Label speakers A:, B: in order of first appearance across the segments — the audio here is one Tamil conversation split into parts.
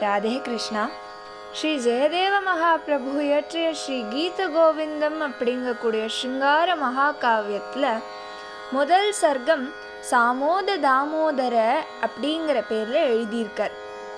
A: ராதே கிருஷ்ணா ஸ்ரீ ஜெயதேவ மகாபிரபு இயற்றிய ஸ்ரீ கீத கோவிந்தம் அப்படிங்கக்கூடிய சிங்கார மகாகாவியத்தில் முதல் சர்க்கம் சாமோத தாமோதர அப்படிங்கிற பேரில் எழுதியிருக்கார்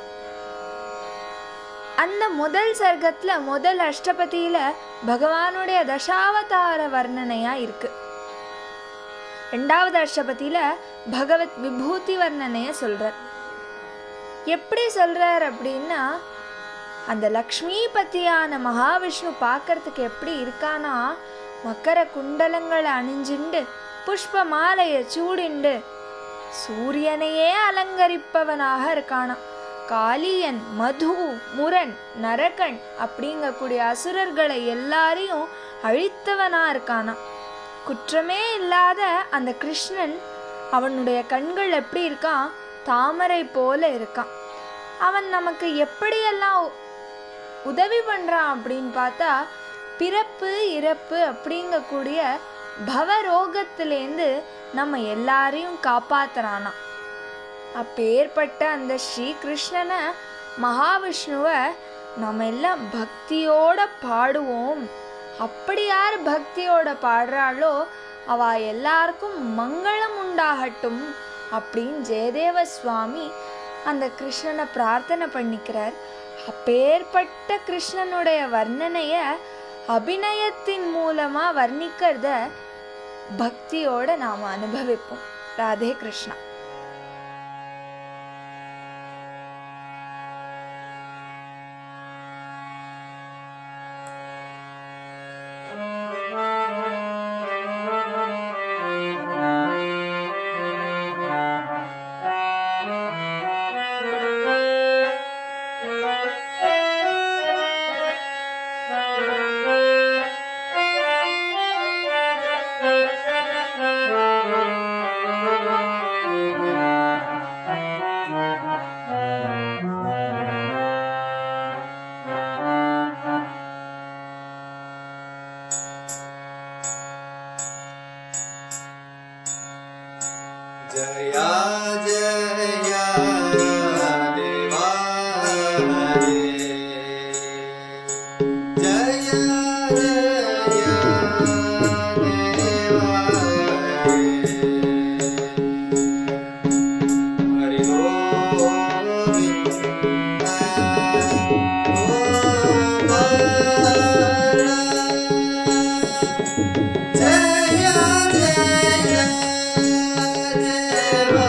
A: அந்த முதல் சர்க்கத்தில் முதல் அஷ்டபதியில் பகவானுடைய தசாவதார வர்ணனையாக இருக்கு ரெண்டாவது அஷ்டபதியில் பகவத் விபூதி வர்ணனையை சொல்கிறார் எப்படி சொல்கிறார் அப்படின்னா அந்த லக்ஷ்மிபதியான மகாவிஷ்ணு பார்க்கறதுக்கு எப்படி இருக்கானா மக்கர குண்டலங்களை அணிஞ்சுண்டு புஷ்ப மாலையை சூடிண்டு சூரியனையே அலங்கரிப்பவனாக இருக்கானாம் காளியன் மது முரண் நரகன் அப்படிங்கக்கூடிய அசுரர்களை எல்லாரையும் அழித்தவனா இருக்கானாம் குற்றமே இல்லாத அந்த கிருஷ்ணன் அவனுடைய கண்கள் எப்படி இருக்கான் தாமரை போல இருக்கான் அவன் நமக்கு எப்படியெல்லாம் உ- உதவி பண்ணுறான் அப்படின்னு பார்த்தா பிறப்பு இறப்பு அப்படிங்கக்கூடிய பவரோகத்திலேருந்து நம்ம எல்லாரையும் காப்பாத்துறானா அப்பேற்பட்ட அந்த ஸ்ரீ கிருஷ்ணனை மகாவிஷ்ணுவை நம்ம எல்லாம் பக்தியோட பாடுவோம் அப்படி யார் பக்தியோட பாடுறாளோ அவ எல்லாருக்கும் மங்களம் உண்டாகட்டும் அப்படின்னு ஜெயதேவ சுவாமி அந்த கிருஷ்ணனை பிரார்த்தனை பண்ணிக்கிறார் அப்பேற்பட்ட கிருஷ்ணனுடைய வர்ணனைய அபிநயத்தின் மூலமா வர்ணிக்கிறத பக்தியோட நாம அனுபவிப்போம் ராதே கிருஷ்ணா
B: जया जया देवा हरे जया जया देवा हरे हरि जया जया देवा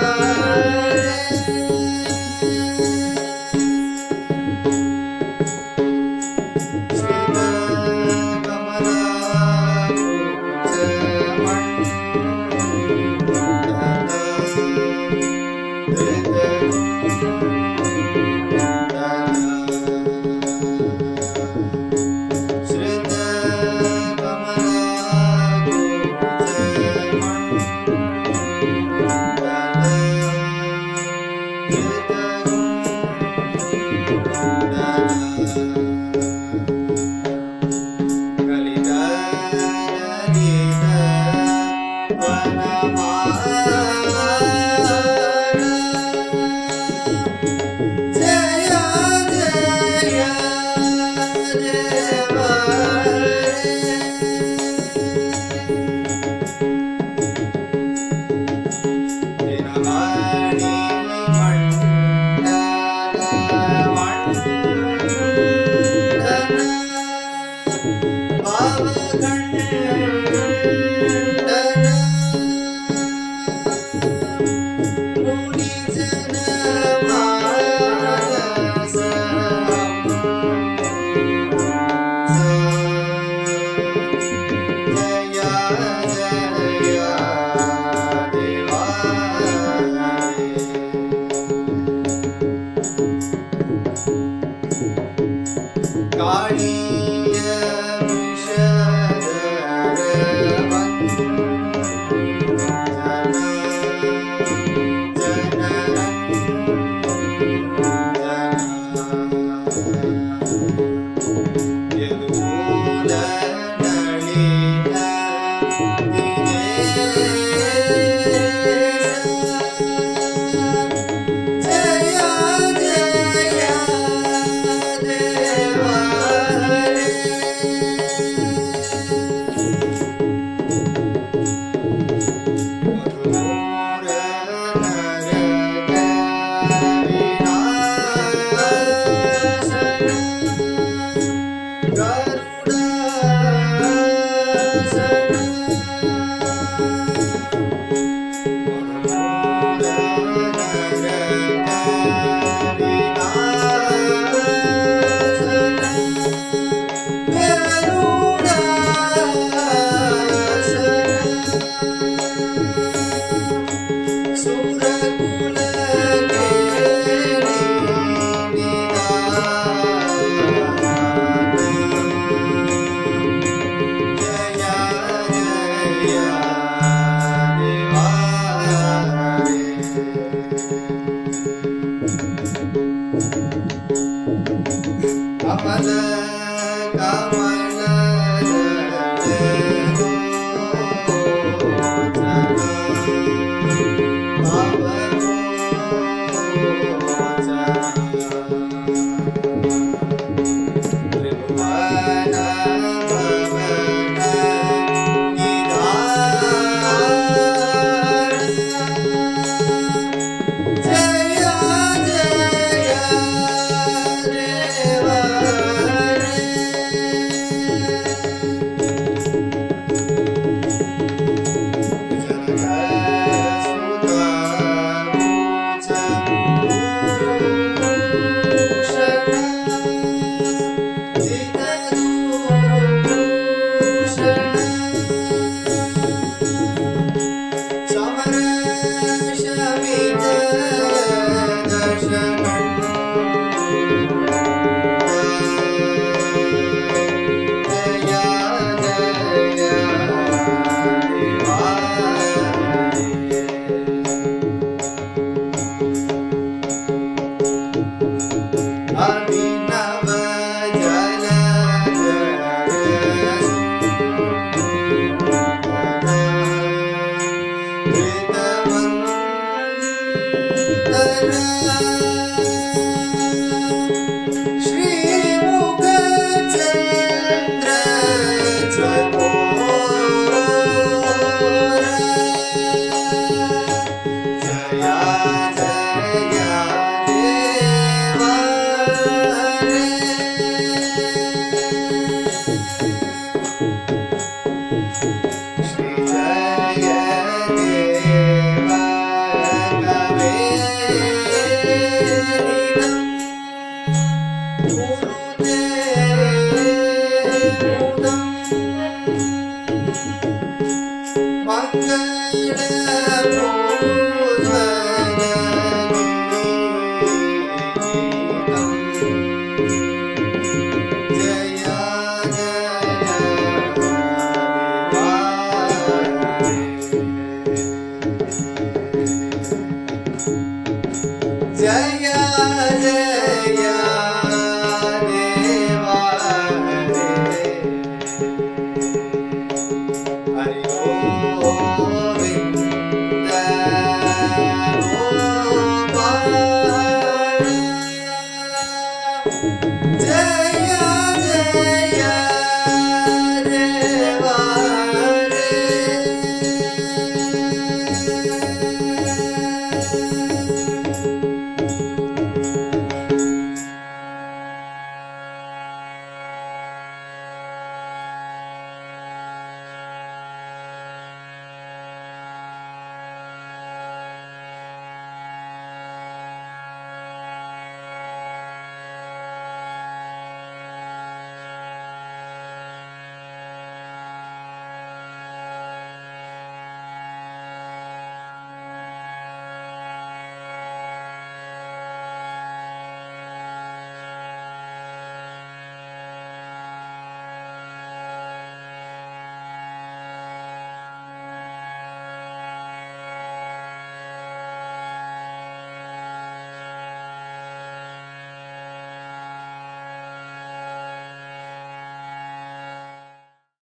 B: ஜய ஜய காளிய விஷத சரணம்